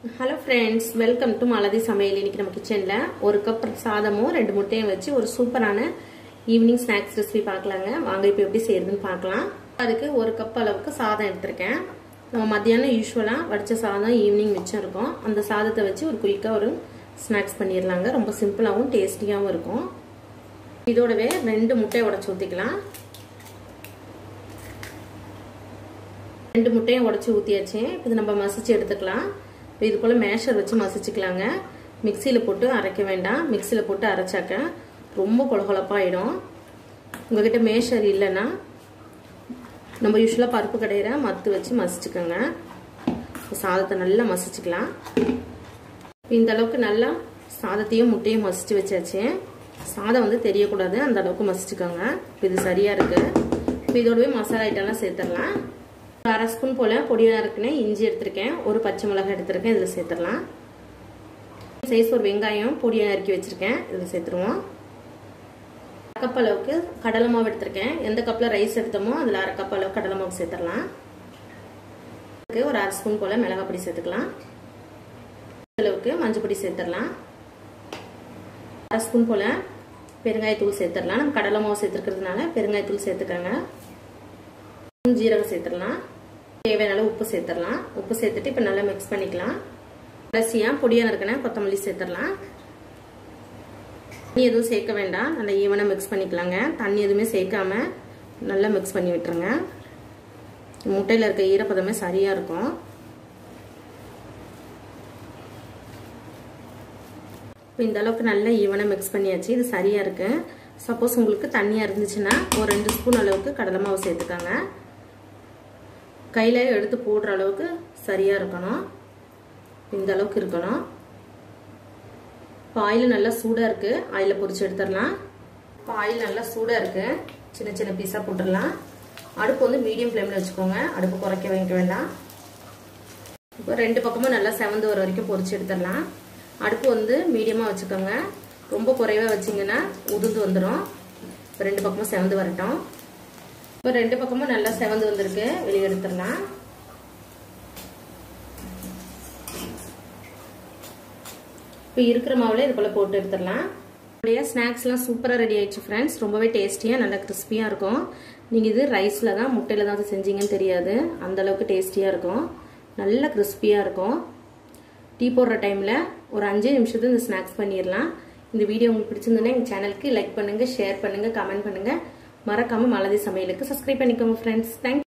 hello friends welcome to Malathi சமையல் இன்னைக்கு நம்ம கிச்சனில் ஒரு கப் சாதமும் ரெண்டு முட்டையும் வச்சு ஒரு சூப்பரான ஈவினிங் ஸ்நாக்ஸ் ரெசிபி பார்க்கலாங்க வாங்க இப்போ எப்படி செய்யறதுன்னு பார்க்கலாம் அதுக்கு ஒரு கப் அளவுக்கு சாதம் எடுத்திருக்கேன் நம்ம மத்தியானம் யூஸ்வலாக வடித்த சாதம் ஈவினிங் மிச்சம் இருக்கும் அந்த சாதத்தை வச்சு ஒரு குயிக்காக ஒரு ஸ்நாக்ஸ் பண்ணிடலாங்க ரொம்ப சிம்பிளாகவும் டேஸ்டியாகவும் இருக்கும் இதோடவே ரெண்டு முட்டையை உடச்சி ஊற்றிக்கலாம் ரெண்டு முட்டையும் உடச்சி ஊற்றியாச்சு இது நம்ம மசிச்சு எடுத்துக்கலாம் இது போல் மேஷர் வச்சு மசிச்சுக்கலாங்க மிக்சியில் போட்டு அரைக்க வேண்டாம் மிக்சியில் போட்டு அரைச்சாக்க ரொம்ப கொலகொலப்பாயிடும் உங்ககிட்ட மேஷர் இல்லைன்னா நம்ம யூஸ்வலாக பருப்பு கடையிற மத்து வச்சு மசிச்சுக்கோங்க சாதத்தை நல்லா மசிச்சுக்கலாம் இந்த அளவுக்கு நல்லா சாதத்தையும் முட்டையும் மசிச்சு வச்சாச்சு சாதம் வந்து தெரியக்கூடாது அந்த அளவுக்கு மசிச்சுக்கோங்க இது சரியாக இருக்குது இப்போ இதோடவே மசாலா ஐட்டம்லாம் சேர்த்துடலாம் அரை ஸ்பூன் போல் பொடியாக இருக்குன்னு இஞ்சி எடுத்திருக்கேன் ஒரு பச்சை மிளகாய் எடுத்திருக்கேன் இதில் சேர்த்துடலாம் சைஸ் ஒரு வெங்காயம் பொடியாக நறுக்கி வச்சுருக்கேன் இதில் சேர்த்துருவோம் கப் அளவுக்கு கடலை மாவு எடுத்திருக்கேன் எந்த கப்பில் ரைஸ் எடுத்தோமோ அதில் அரை கப் அளவுக்கு கடலை மாவு சேர்த்துடலாம் ஒரு அரை ஸ்பூன் போல் மிளகாய் பொடி சேர்த்துக்கலாம் அளவுக்கு மஞ்சள் பொடி சேர்த்துடலாம் அரை ஸ்பூன் போல் பெருங்காயத்தூள் சேர்த்துடலாம் நம்ம கடலை மாவு சேர்த்துருக்கிறதுனால பெருங்காயத்தூள் சேர்த்துக்கோங்க ஜீரகம் சேர்த்துடலாம் தேவையான அளவு உப்பு சேர்த்துடலாம் உப்பு சேர்த்துட்டு இப்போ நல்லா மிக்ஸ் பண்ணிக்கலாம் கடைசியாக பொடியாக இருக்கிற கொத்தமல்லி சேர்த்துடலாம் தண்ணி எதுவும் சேர்க்க வேண்டாம் நல்லா ஈவனாக மிக்ஸ் பண்ணிக்கலாங்க தண்ணி எதுவுமே சேர்க்காம நல்லா மிக்ஸ் பண்ணி விட்டுருங்க முட்டையில் இருக்க ஈரப்பதமே சரியாக இருக்கும் இப்போ இந்த அளவுக்கு நல்லா ஈவனாக மிக்ஸ் பண்ணியாச்சு இது சரியாக இருக்குது சப்போஸ் உங்களுக்கு தண்ணியாக இருந்துச்சுன்னா ஒரு ரெண்டு ஸ்பூன் அளவுக்கு கடலை மாவு சேர்த்துக்கோங்க கையில் எடுத்து போடுற அளவுக்கு சரியாக இருக்கணும் இந்த அளவுக்கு இருக்கணும் இப்போ ஆயில் நல்லா சூடாக இருக்குது ஆயிலில் பொரிச்சு எடுத்துடலாம் இப்போ ஆயில் நல்லா சூடாக இருக்குது சின்ன சின்ன பீஸாக போட்டுடலாம் அடுப்பு வந்து மீடியம் ஃப்ளேமில் வச்சுக்கோங்க அடுப்பு குறைக்க வைக்க வேண்டாம் இப்போ ரெண்டு பக்கமும் நல்லா செவந்து வர வரைக்கும் பொரிச்சு எடுத்துடலாம் அடுப்பு வந்து மீடியமாக வச்சுக்கோங்க ரொம்ப குறைவாக வச்சிங்கன்னா உதுந்து வந்துடும் இப்போ ரெண்டு பக்கமும் செவந்து வரட்டும் இப்போ ரெண்டு பக்கமும் நல்லா செவந்து வந்திருக்கு வெளியே எடுத்துடலாம் இப்போ இருக்கிற மாவுல இது போல் போட்டு எடுத்துடலாம் நம்மளுடைய ஸ்நாக்ஸ்லாம் சூப்பராக ரெடி ஆயிடுச்சு ஃப்ரெண்ட்ஸ் ரொம்பவே டேஸ்டியாக நல்லா கிறிஸ்பியாக இருக்கும் நீங்கள் இது ரைஸில் தான் முட்டையில் தான் செஞ்சீங்கன்னு தெரியாது அந்த அளவுக்கு டேஸ்டியாக இருக்கும் நல்லா கிறிஸ்பியாக இருக்கும் டீ போடுற டைமில் ஒரு அஞ்சு நிமிஷத்துக்கு இந்த ஸ்நாக்ஸ் பண்ணிடலாம் இந்த வீடியோ உங்களுக்கு பிடிச்சிருந்ததுன்னா எங்கள் சேனலுக்கு லைக் பண்ணுங்கள் ஷேர் பண்ணுங்கள் கமெண்ட் பண்ணுங்கள் மறக்காமல் மலதி சமையலுக்கு சப்ஸ்கிரைப் பண்ணிக்கோங்க ஃப்ரெண்ட்ஸ் தேங்க்